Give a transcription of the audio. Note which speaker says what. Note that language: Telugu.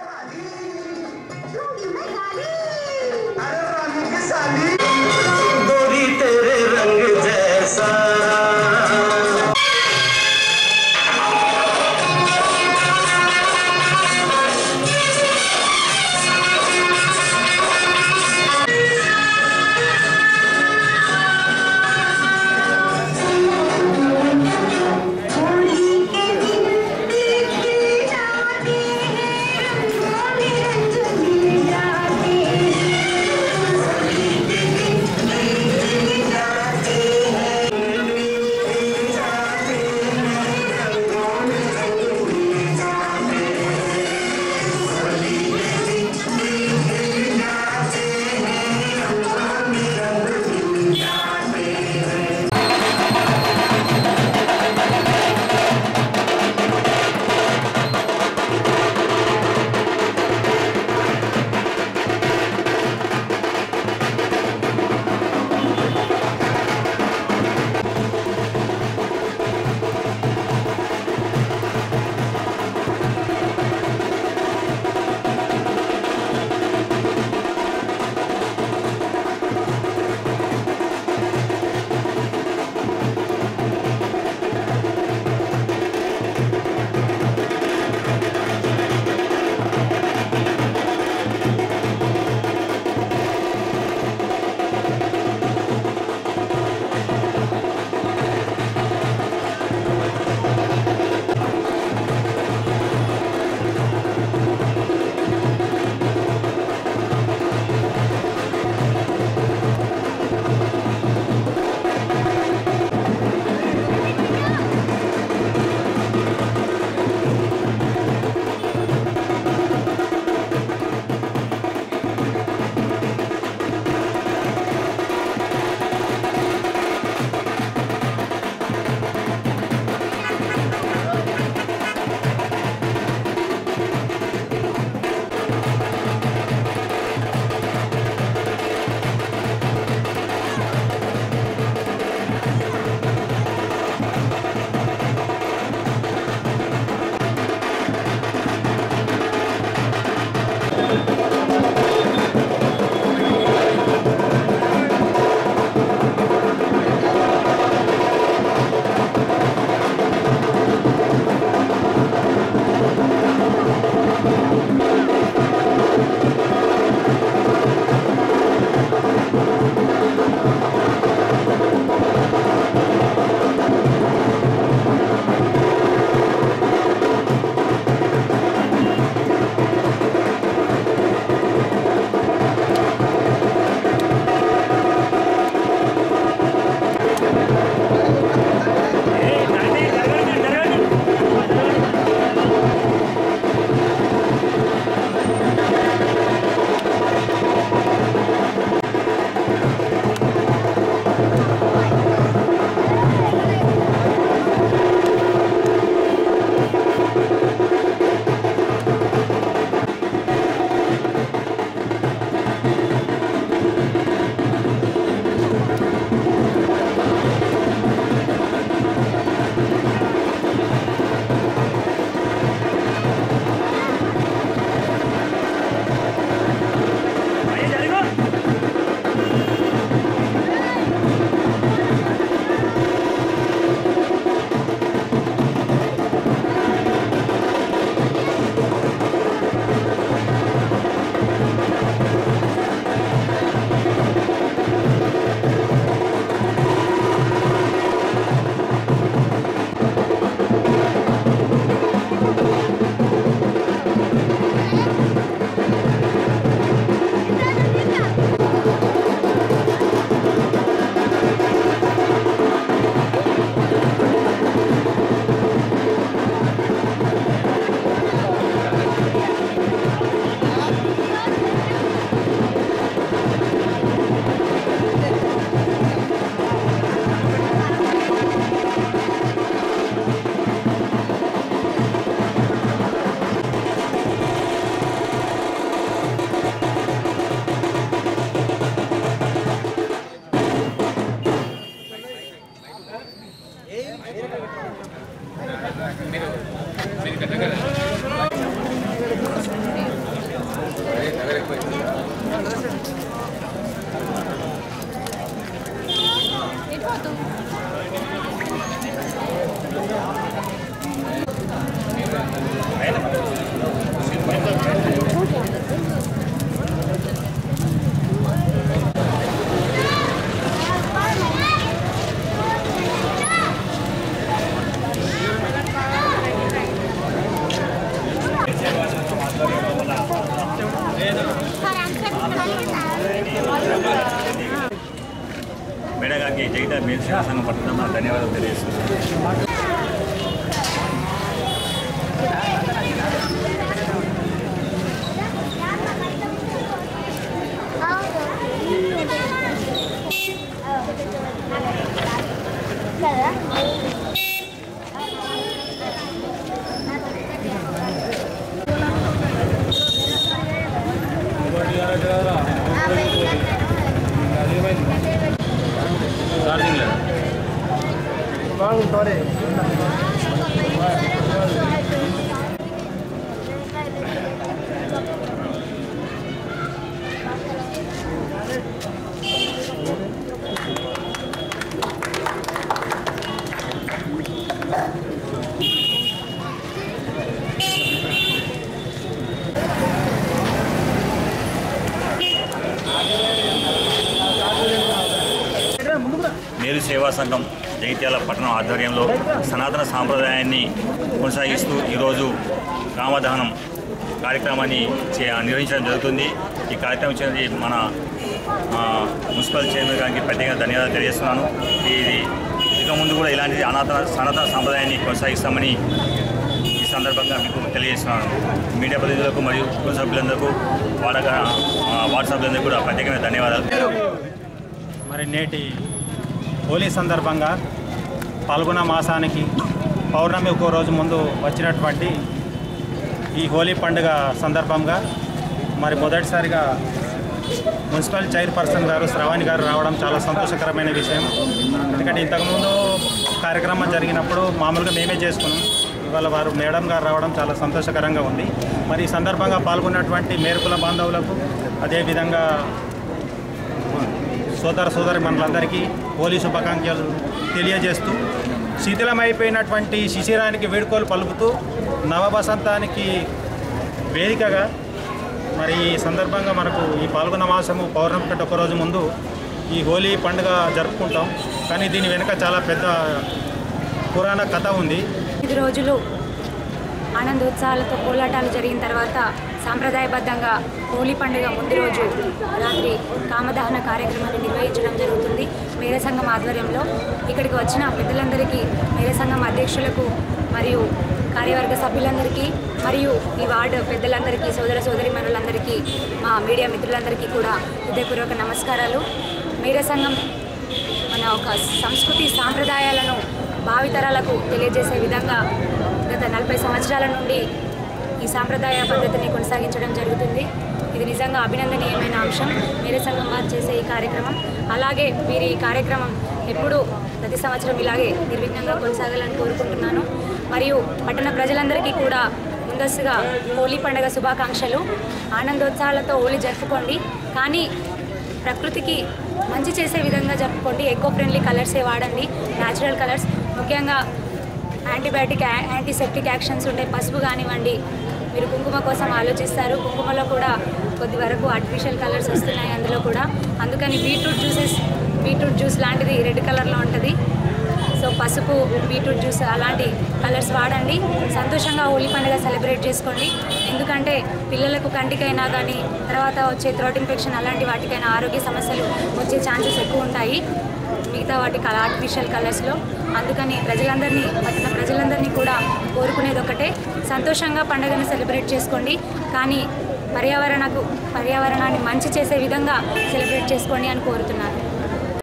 Speaker 1: गोरी तेरे रंग जैसा
Speaker 2: మేడం గారికి జగిత మేల్ సేవా సంఘం పట్టణ ధన్యవాదాలు తెలియజేస్తున్నాను మేలు సేవా సంఘం జగిత్యాల పట్టణం ఆధ్వర్యంలో సనాతన సాంప్రదాయాన్ని కొనసాగిస్తూ ఈరోజు రామదహనం కార్యక్రమాన్ని చే నిర్వహించడం జరుగుతుంది ఈ కార్యక్రమం చేసి మన ఆ, మున్సిపల్ చైర్మన్ గారికి ప్రత్యేకంగా ధన్యవాదాలు తెలియజేస్తున్నాను ఇది ఇక ముందు కూడా ఇలాంటి అనాథన సనాతన సాంప్రదాయాన్ని కొనసాగిస్తామని ఈ సందర్భంగా మీకు తెలియజేస్తున్నాను మీడియా ప్రతినిధులకు మరియు కుటుంబ సభ్యులందరికీ వాడక వార్డు సభ్యులందరికీ కూడా ప్రత్యేకమైన ధన్యవాదాలు
Speaker 3: మరి నేటి హోలీ సందర్భంగా పాల్గొన మాసానికి పౌర్ణమి ఒక్కో రోజు ముందు వచ్చినటువంటి ఈ హోలీ పండుగ సందర్భంగా మరి మొదటిసారిగా మున్సిపల్ చైర్పర్సన్ గారు శ్రవాణి గారు రావడం చాలా సంతోషకరమైన విషయం ఎందుకంటే ఇంతకుముందు కార్యక్రమం జరిగినప్పుడు మామూలుగా మేమే చేసుకున్నాం ఇవాళ వారు మేడం గారు రావడం చాలా సంతోషకరంగా ఉంది మరి ఈ సందర్భంగా పాల్గొన్నటువంటి మేరుకుల బాంధవులకు అదేవిధంగా సోదర సోదరి మనలందరికీ హోలీ శుభాకాంక్షలు తెలియజేస్తూ శిథిలమైపోయినటువంటి శిశిరానికి వేడుకోలు పలుకుతూ నవవసంతానికి వేదికగా మరి ఈ సందర్భంగా మనకు ఈ పాల్గొన మాసము పౌర్ణమి కంటే ఒక రోజు ముందు ఈ హోలీ పండుగ జరుపుకుంటాం కానీ దీని వెనుక చాలా పెద్ద పురాణ కథ ఉంది
Speaker 4: ఐదు రోజులు ఆనందోత్సాహాలతో కోలాటాలు జరిగిన తర్వాత సాంప్రదాయబద్ధంగా హోలీ పండుగ ముందు రోజు రాత్రి కామదహన కార్యక్రమాన్ని నిర్వహించడం జరుగుతుంది మేర సంఘం ఆధ్వర్యంలో ఇక్కడికి వచ్చిన పెద్దలందరికీ మేర సంఘం అధ్యక్షులకు మరియు కార్యవర్గ సభ్యులందరికీ మరియు ఈ వార్డు పెద్దలందరికీ సోదర సోదరిమణులందరికీ మా మీడియా మిత్రులందరికీ కూడా హృదయపూర్వక నమస్కారాలు మేర సంఘం మన ఒక సంస్కృతి సాంప్రదాయాలను భావితరాలకు తెలియజేసే విధంగా గత నలభై సంవత్సరాల నుండి ఈ సాంప్రదాయ పద్ధతిని కొనసాగించడం జరుగుతుంది ఇది నిజంగా అభినందనీయమైన అంశం మేరే సంఘం వారు చేసే ఈ కార్యక్రమం అలాగే వీరి ఈ కార్యక్రమం ఎప్పుడూ ప్రతి సంవత్సరం ఇలాగే నిర్విఘ్నంగా కొనసాగాలని కోరుకుంటున్నాను మరియు పట్టణ ప్రజలందరికీ కూడా ముందస్తుగా హోలీ పండుగ శుభాకాంక్షలు ఆనందోత్సాహాలతో హోలీ జరుపుకోండి కానీ ప్రకృతికి మంచి చేసే విధంగా జరుపుకోండి ఎకో ఫ్రెండ్లీ కలర్సే వాడండి న్యాచురల్ కలర్స్ ముఖ్యంగా యాంటీబయాటిక్ యా- యాంటీసెప్టిక్ యాక్షన్స్ ఉంటాయి పసుపు కానివ్వండి మీరు కుంకుమ కోసం ఆలోచిస్తారు కుంకుమలో కూడా కొద్ది వరకు ఆర్టిఫిషియల్ కలర్స్ వస్తున్నాయి అందులో కూడా అందుకని బీట్రూట్ జ్యూసెస్ బీట్రూట్ జ్యూస్ లాంటిది రెడ్ కలర్లో ఉంటుంది సో పసుపు బీట్రూట్ జ్యూస్ అలాంటి కలర్స్ వాడండి సంతోషంగా హోలీ పండుగ సెలబ్రేట్ చేసుకోండి ఎందుకంటే పిల్లలకు కంటికైనా కానీ తర్వాత వచ్చే థ్రోట్ ఇన్ఫెక్షన్ అలాంటి వాటికైనా ఆరోగ్య సమస్యలు వచ్చే ఛాన్సెస్ ఎక్కువ ఉంటాయి మిగతా వాటి కల ఆర్టిఫిషియల్ కలర్స్లో అందుకని ప్రజలందరినీ పట్టణ ప్రజలందరినీ కూడా కోరుకునేది ఒకటే సంతోషంగా పండుగను సెలబ్రేట్ చేసుకోండి కానీ పర్యావరణకు పర్యావరణాన్ని మంచి చేసే విధంగా సెలబ్రేట్ చేసుకోండి అని కోరుతున్నాను